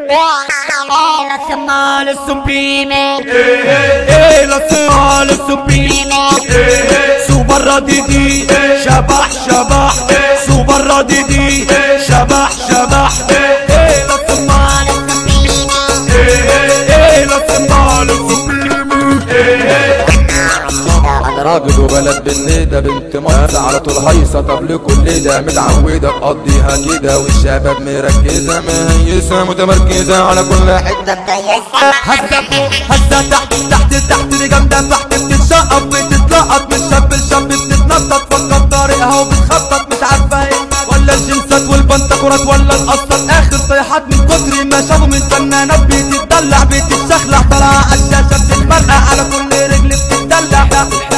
la semana sublime ايه لا سمال السبيمة سوبر رديدي شبح شبح سوبر رديدي شبح شبح ايه لا سمال ايه لا سمال السبيمة انا راجل وبلد بالنيدة بنت مصر على طول هيصة طب لكل ده متعودة تقضيها كده والشباب مركزة مهيسة متمركزة على كل حتة هزة فوق هزة تحت تحت تحت اللي جامدة تحت بتتشقط بتتلقط من شاب لشاب بتتنطط فكر طريقها وبتخطط مش عارفة ايه ولا الجنسات والبنتكورات ولا القصات اخر طيحات من كتر ما شافوا من فنانات بتتدلع بتتشخلع طالعة على الشاشة بتتمرقع على كل رجل بتتدلع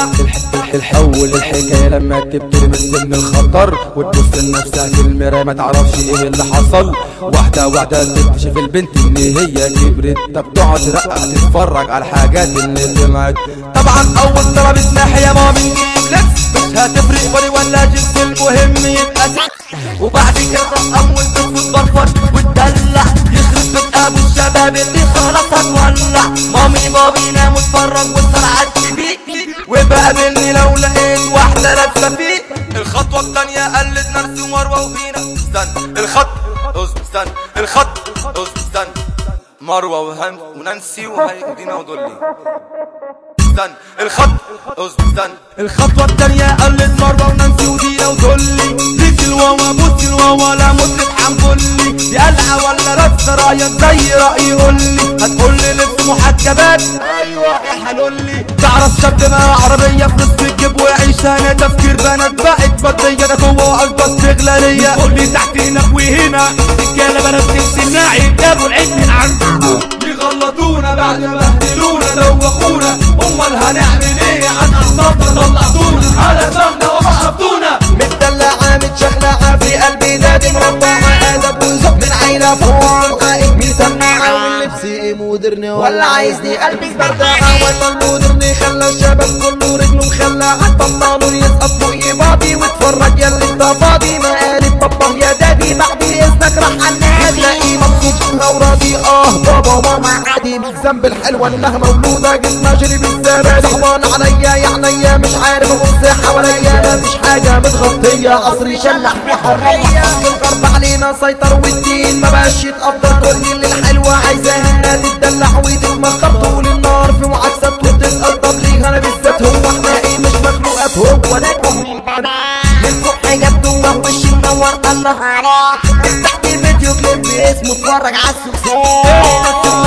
الحول الحكاية لما تبتدي من سن الخطر وتبص لنفسها في المراية ما تعرفش ايه اللي حصل واحدة واحدة تكتشف البنت ان هي كبرت طب تقعد ترقع تتفرج على الحاجات اللي سمعت طبعا اول طلب اسمح يا ماما نجيب لبس مش هتفرق بني ولا جنس المهم يبقى سكس وبعد كده اول تفوت برفض وتدلع يخرب بيت ابو الشباب اللي خلاص هتولع مامي بابي نام واتفرج واسهر على التي وبقابلني لو لقيت واحدة لابسة فيه الخطوة التانية قلد نرسي ومروة وفينا استنى الخط اصبر استنى الخط اصبر استنى مروة وهن ونانسي وهيدينا ودولي استنى الخط اصبر استنى الخطوة التانية قلت مروة ونانسي ودينا ودولي ليك الواوا بوس الواوا لا مطرب حنقولي دي قلعة ولا لابسة رايك زي رأيي قولي هتقولي لبس محجبات ايوه هنقولي تعرف شاب بقى عربية فلوس بتجيب ويعيش انا تفكير بنات بقت فضية ده جوه اكبر استغلالية قولي تحت هنا وهنا رجالة بنات السناعي جابوا العيد من عندنا يغلطونا بعد ما بهدلونا دوخونا امال هنعمل ايه عن اخطاء طلعتونا على دماغنا وضحكتونا متدلعة متشخلعة في قلبي دادي مربعة أدب وذوق من عيلة فوق قائد مسمعة واللبس إيه مودرن ولا عايزني ألبس بردعة ولا المودرن خلى الشباب كله رجله مخلعة بطلوا يسقط فوق بعضي واتفرج يا اللي انت فاضي ما قالت بابا يا دادي بعد إذنك راح عنادي هتلاقي مبسوط وراضي اه بابا ماما عادي بالذنب الحلوة انها مولودة جسمها شرب الزبادي صعبان عليا يا عينيا مش عارف ابص حواليا مفيش حاجة متغطية قصري شلح في حرية الغرب علينا سيطر والدين ما بقاش يتقدر كل اللي الحلوة عايزاها تتدلع وتتمخر طول النار في معاكسات وتتقدر ليه انا بالذات هو احنا ايه مش مخلوقات هو لكم من فوق حجاب جوه وشي منور الله عليك تحت فيديو كليب اسمه اتفرج على السوسيه